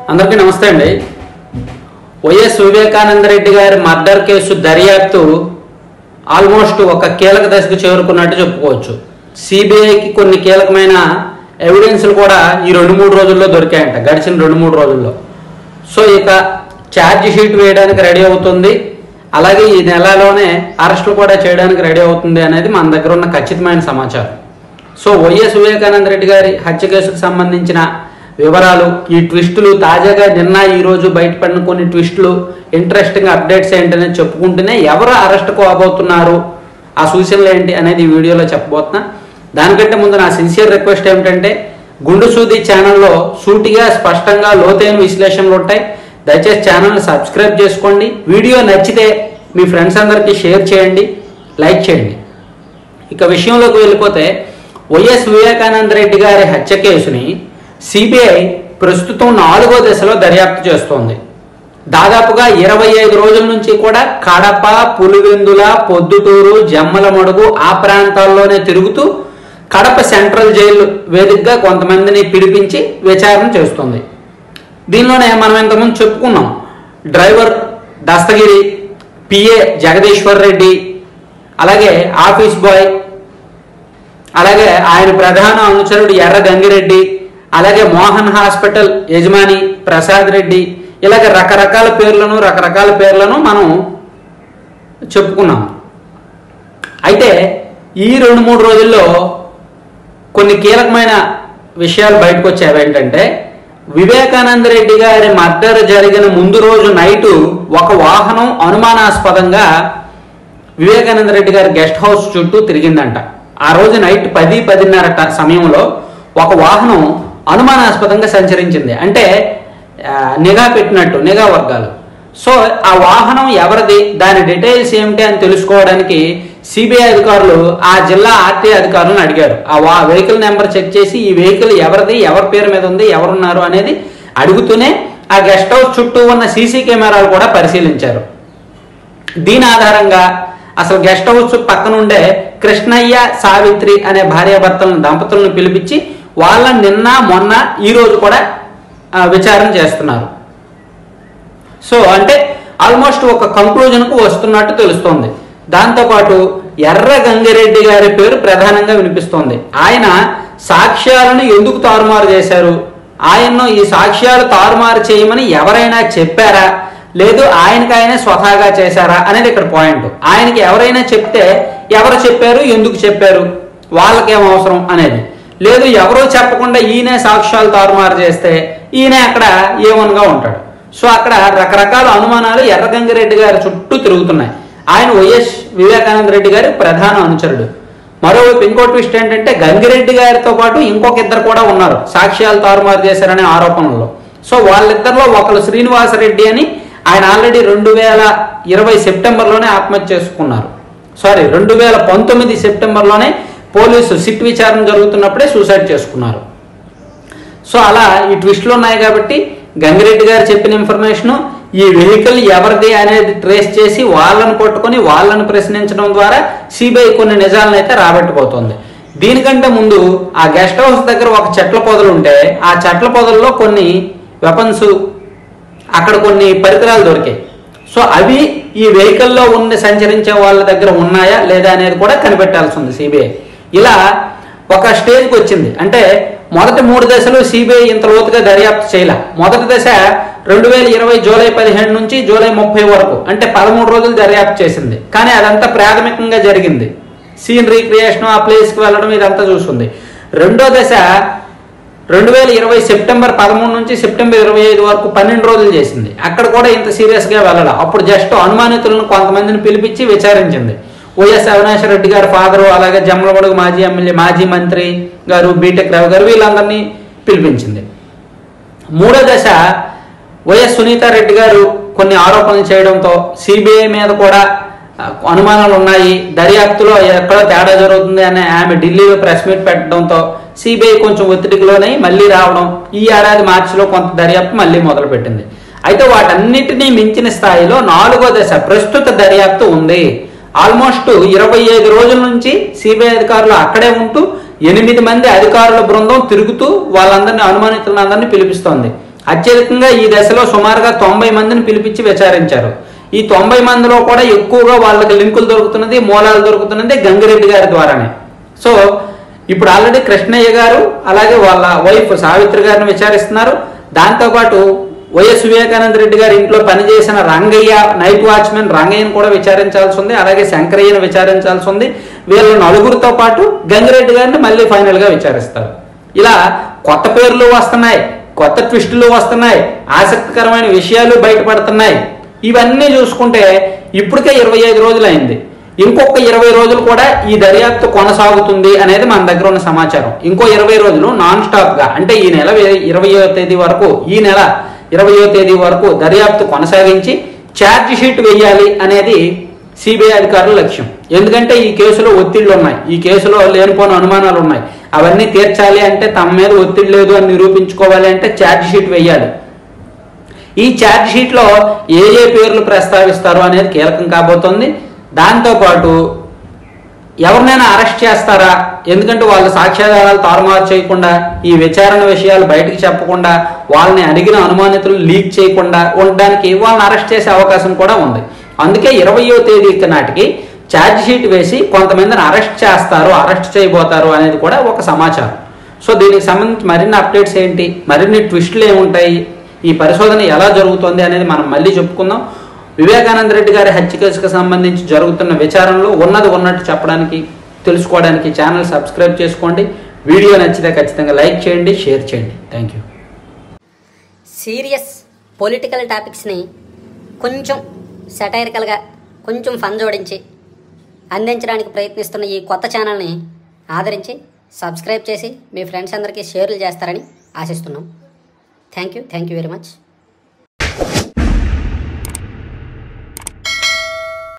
అందరికీ నమస్తే అండి వైఎస్ వివేకానంద రెడ్డి గారి మర్డర్ కేసు దర్యాప్తు ఆల్మోస్ట్ ఒక కీలక దశకు చేరుకున్నట్టు చెప్పుకోవచ్చు సిబిఐకి కొన్ని కీలకమైన ఎవిడెన్స్లు కూడా ఈ రెండు మూడు రోజుల్లో దొరికాయంట గడిచిన రెండు మూడు రోజుల్లో సో ఇక ఛార్జ్ షీట్ వేయడానికి రెడీ అవుతుంది అలాగే ఈ నెలలోనే అరెస్టులు కూడా చేయడానికి రెడీ అవుతుంది అనేది మన దగ్గర ఉన్న ఖచ్చితమైన సమాచారం సో వైఎస్ వివేకానంద రెడ్డి గారి హత్య కేసుకు సంబంధించిన వివరాలు ఈ ట్విస్టులు తాజాగా నిన్న ఈ రోజు బయటపడిన కొన్ని ట్విస్టులు ఇంట్రెస్టింగ్ అప్డేట్స్ ఏంటనేది చెప్పుకుంటూనే ఎవరు అరెస్ట్ కాబోతున్నారు ఆ సూచనలు ఏంటి అనేది ఈ వీడియోలో చెప్పబోతున్నా దానికంటే ముందు నా సిన్సియర్ రిక్వెస్ట్ ఏమిటంటే గుండు సూది ఛానల్లో సూటిగా స్పష్టంగా లోతైన విశ్లేషణలు ఉంటాయి దయచేసి ఛానల్ని సబ్స్క్రైబ్ చేసుకోండి వీడియో నచ్చితే మీ ఫ్రెండ్స్ అందరికీ షేర్ చేయండి లైక్ చేయండి ఇక విషయంలోకి వెళ్ళిపోతే వైఎస్ వివేకానంద రెడ్డి గారి హత్య కేసుని సిబిఐ ప్రస్తుతం నాలుగో దశలో దర్యాప్తు చేస్తోంది దాదాపుగా ఇరవై ఐదు రోజుల నుంచి కూడా కడప పులివెందుల పొద్దుటూరు జమ్మలమడుగు ఆ ప్రాంతాల్లోనే తిరుగుతూ కడప సెంట్రల్ జైలు వేదికగా కొంతమందిని పిలిపించి విచారణ చేస్తుంది దీనిలోనే మనం ఇంతకుముందు చెప్పుకున్నాం డ్రైవర్ దస్తగిరి పిఏ జగదీశ్వర్ రెడ్డి అలాగే ఆఫీస్ బాయ్ అలాగే ఆయన ప్రధాన అనుచరుడు ఎర్ర గంగిరెడ్డి అలాగే మోహన్ హాస్పిటల్ యజమాని ప్రసాద్ రెడ్డి ఇలాగ రకరకాల పేర్లను రకరకాల పేర్లను మనం చెప్పుకున్నాం అయితే ఈ రెండు మూడు రోజుల్లో కొన్ని కీలకమైన విషయాలు బయటకు వచ్చేవి ఏంటంటే వివేకానంద రెడ్డి గారి మర్డర్ జరిగిన ముందు రోజు నైటు ఒక వాహనం అనుమానాస్పదంగా వివేకానంద రెడ్డి గారి గెస్ట్ హౌస్ చుట్టూ తిరిగిందంట ఆ రోజు నైట్ పది పదిన్నర ట- సమయంలో ఒక వాహనం అనుమానాస్పదంగా సంచరించింది అంటే ఆ, నిఘా పెట్టినట్టు నిఘా వర్గాలు సో ఆ వాహనం ఎవరిది దాని డీటెయిల్స్ ఏమిటి అని తెలుసుకోవడానికి సిబిఐ అధికారులు ఆ జిల్లా ఆర్టీఐ అధికారులను అడిగారు ఆ వా వెహికల్ నెంబర్ చెక్ చేసి ఈ వెహికల్ ఎవరిది ఎవరి పేరు మీద ఉంది ఎవరున్నారు అనేది అడుగుతూనే ఆ గెస్ట్ హౌస్ చుట్టూ ఉన్న సీసీ కెమెరాలు కూడా పరిశీలించారు దీని ఆధారంగా అసలు గెస్ట్ హౌస్ పక్కనుండే కృష్ణయ్య సావిత్రి అనే భార్యాభర్తలను దంపతులను పిలిపించి వాళ్ళ నిన్న మొన్న ఈ రోజు కూడా ఆ, విచారణ చేస్తున్నారు సో అంటే ఆల్మోస్ట్ ఒక కంక్లూజన్కు వస్తున్నట్టు తెలుస్తోంది దాంతోపాటు ఎర్ర గంగిరెడ్డి గారి పేరు ప్రధానంగా వినిపిస్తోంది ఆయన సాక్ష్యాలను ఎందుకు తారుమారు చేశారు ఆయన్ను ఈ సాక్ష్యాలు తారుమారు చేయమని ఎవరైనా చెప్పారా లేదు ఆయనకి ఆయనే స్వతహాగా చేశారా అనేది ఇక్కడ పాయింట్ ఆయనకి ఎవరైనా చెప్తే ఎవరు చెప్పారు ఎందుకు చెప్పారు వాళ్ళకేం అవసరం అనేది లేదు ఎవరో చెప్పకుండా ఈయనే సాక్ష్యాలు తారుమారు చేస్తే ఈయన అక్కడ ఏమనగా ఉంటాడు సో అక్కడ రకరకాల అనుమానాలు ఎర్రగంగిరెడ్డి గారి చుట్టూ తిరుగుతున్నాయి ఆయన వైఎస్ వివేకానంద రెడ్డి గారి ప్రధాన అనుచరుడు మరోవైపు ఇంకో ట్విస్ట్ ఏంటంటే గంగిరెడ్డి గారితో పాటు ఇంకొక ఇద్దరు కూడా ఉన్నారు సాక్ష్యాలు తారుమారు చేశారనే ఆరోపణల్లో సో వాళ్ళిద్దరిలో ఒకరు శ్రీనివాసరెడ్డి అని ఆయన ఆల్రెడీ రెండు వేల ఇరవై సెప్టెంబర్లోనే ఆత్మహత్య చేసుకున్నారు సారీ రెండు వేల పంతొమ్మిది సెప్టెంబర్లోనే పోలీసు సిట్ విచారణ జరుగుతున్నప్పుడే సూసైడ్ చేసుకున్నారు సో అలా ఈ ట్విస్ట్లు ఉన్నాయి కాబట్టి గంగిరెడ్డి గారు చెప్పిన ఇన్ఫర్మేషన్ ఈ వెహికల్ ఎవరిది అనేది ట్రేస్ చేసి వాళ్ళని పట్టుకొని వాళ్ళని ప్రశ్నించడం ద్వారా సిబిఐ కొన్ని నిజాలను అయితే రాబట్టుకోతుంది దీనికంటే ముందు ఆ గెస్ట్ హౌస్ దగ్గర ఒక చెట్ల పొదలు ఉంటే ఆ చెట్ల పొదల్లో కొన్ని వెపన్స్ అక్కడ కొన్ని పరికరాలు దొరికాయి సో అవి ఈ వెహికల్లో ఉండి సంచరించే వాళ్ళ దగ్గర ఉన్నాయా లేదా అనేది కూడా కనిపెట్టాల్సి ఉంది సిబిఐ ఇలా ఒక స్టేజ్కి వచ్చింది అంటే మొదటి మూడు దశలు సిబిఐ ఇంత లోతుగా దర్యాప్తు చేయలే మొదటి దశ రెండు వేల ఇరవై జూలై పదిహేడు నుంచి జూలై ముప్పై వరకు అంటే పదమూడు రోజులు దర్యాప్తు చేసింది కానీ అదంతా ప్రాథమికంగా జరిగింది సీన్ రీక్రియేషన్ ఆ ప్లేస్కి వెళ్ళడం ఇదంతా చూస్తుంది రెండో దశ రెండు వేల ఇరవై సెప్టెంబర్ పదమూడు నుంచి సెప్టెంబర్ ఇరవై ఐదు వరకు పన్నెండు రోజులు చేసింది అక్కడ కూడా ఇంత సీరియస్గా వెళ్ళాలి అప్పుడు జస్ట్ అనుమానితులను కొంతమందిని పిలిపించి విచారించింది వైఎస్ అవినాష్ రెడ్డి గారి ఫాదరు అలాగే జమ్మలమడుగు మాజీ ఎమ్మెల్యే మాజీ మంత్రి గారు బీటెక్ రావు గారు వీళ్ళందరినీ పిలిపించింది మూడో దశ వైఎస్ సునీతారెడ్డి గారు కొన్ని ఆరోపణలు చేయడంతో సిబిఐ మీద కూడా ఆ, అనుమానాలు ఉన్నాయి దర్యాప్తులో ఎక్కడో తేడా జరుగుతుంది అనే ఆమె ఢిల్లీలో ప్రెస్ మీట్ పెట్టడంతో సిబిఐ కొంచెం ఒత్తిడికి లోనై మళ్ళీ రావడం ఈ ఏడాది మార్చిలో కొంత దర్యాప్తు మళ్ళీ మొదలుపెట్టింది అయితే వాటన్నిటినీ మించిన స్థాయిలో నాలుగో దశ ప్రస్తుత దర్యాప్తు ఉంది ఆల్మోస్ట్ ఇరవై ఐదు రోజుల నుంచి సిబిఐ అధికారులు అక్కడే ఉంటూ ఎనిమిది మంది అధికారుల బృందం తిరుగుతూ వాళ్ళందరినీ అనుమానితులందరినీ పిలిపిస్తోంది అత్యధికంగా ఈ దశలో సుమారుగా తొంభై మందిని పిలిపించి విచారించారు ఈ తొంభై మందిలో కూడా ఎక్కువగా వాళ్ళకి లింకులు దొరుకుతున్నది మూలాలు దొరుకుతున్నది గంగిరెడ్డి గారి ద్వారానే సో ఇప్పుడు ఆల్రెడీ కృష్ణయ్య గారు అలాగే వాళ్ళ వైఫ్ సావిత్రి గారిని విచారిస్తున్నారు దాంతోపాటు వైఎస్ వివేకానంద రెడ్డి గారి ఇంట్లో పనిచేసిన రంగయ్య నైట్ వాచ్మెన్ రంగయ్యను కూడా విచారించాల్సి ఉంది అలాగే శంకరయ్యను విచారించాల్సి ఉంది వీళ్ళ నలుగురితో పాటు గంగిరెడ్డి గారిని మళ్ళీ ఫైనల్ గా విచారిస్తారు ఇలా కొత్త పేర్లు వస్తున్నాయి కొత్త ట్విస్టులు వస్తున్నాయి ఆసక్తికరమైన విషయాలు బయటపడుతున్నాయి ఇవన్నీ చూసుకుంటే ఇప్పటికే ఇరవై ఐదు రోజులు అయింది ఇంకొక ఇరవై రోజులు కూడా ఈ దర్యాప్తు కొనసాగుతుంది అనేది మన దగ్గర ఉన్న సమాచారం ఇంకో ఇరవై రోజులు నాన్ స్టాప్ గా అంటే ఈ నెల ఇరవయో తేదీ వరకు ఈ నెల ఇరవయో తేదీ వరకు దర్యాప్తు కొనసాగించి ఛార్జ్ షీట్ వేయాలి అనేది సిబిఐ అధికారుల లక్ష్యం ఎందుకంటే ఈ కేసులో ఒత్తిళ్లు ఉన్నాయి ఈ కేసులో లేనిపోని అనుమానాలు ఉన్నాయి అవన్నీ తీర్చాలి అంటే తమ మీద ఒత్తిడి లేదు అని నిరూపించుకోవాలి అంటే ఛార్జ్ షీట్ వేయాలి ఈ ఛార్జ్ షీట్లో ఏ ఏ పేర్లు ప్రస్తావిస్తారు అనేది కీలకం కాబోతోంది దాంతోపాటు ఎవరినైనా అరెస్ట్ చేస్తారా ఎందుకంటే వాళ్ళ సాక్ష్యాధారాలు తారుమారు చేయకుండా ఈ విచారణ విషయాలు బయటకు చెప్పకుండా వాళ్ళని అడిగిన అనుమానితులు లీక్ చేయకుండా ఉండడానికి వాళ్ళని అరెస్ట్ చేసే అవకాశం కూడా ఉంది అందుకే ఇరవయో తేదీకి నాటికి ఛార్జ్ షీట్ వేసి కొంతమందిని అరెస్ట్ చేస్తారు అరెస్ట్ చేయబోతారు అనేది కూడా ఒక సమాచారం సో దీనికి సంబంధించి మరిన్ని అప్డేట్స్ ఏంటి మరిన్ని ట్విస్టులు ఏముంటాయి ఈ పరిశోధన ఎలా జరుగుతుంది అనేది మనం మళ్ళీ చెప్పుకుందాం వివేకానంద రెడ్డి గారి హత్య కేసుకు సంబంధించి జరుగుతున్న విచారణలో ఉన్నది ఉన్నట్టు చెప్పడానికి తెలుసుకోవడానికి ఛానల్ సబ్స్క్రైబ్ చేసుకోండి వీడియో నచ్చితే ఖచ్చితంగా లైక్ చేయండి షేర్ చేయండి థ్యాంక్ యూ సీరియస్ పొలిటికల్ టాపిక్స్ని కొంచెం సెటైరికల్గా కొంచెం ఫన్ జోడించి అందించడానికి ప్రయత్నిస్తున్న ఈ కొత్త ఛానల్ని ఆదరించి సబ్స్క్రైబ్ చేసి మీ ఫ్రెండ్స్ అందరికీ షేర్లు చేస్తారని ఆశిస్తున్నాం thank you thank you very much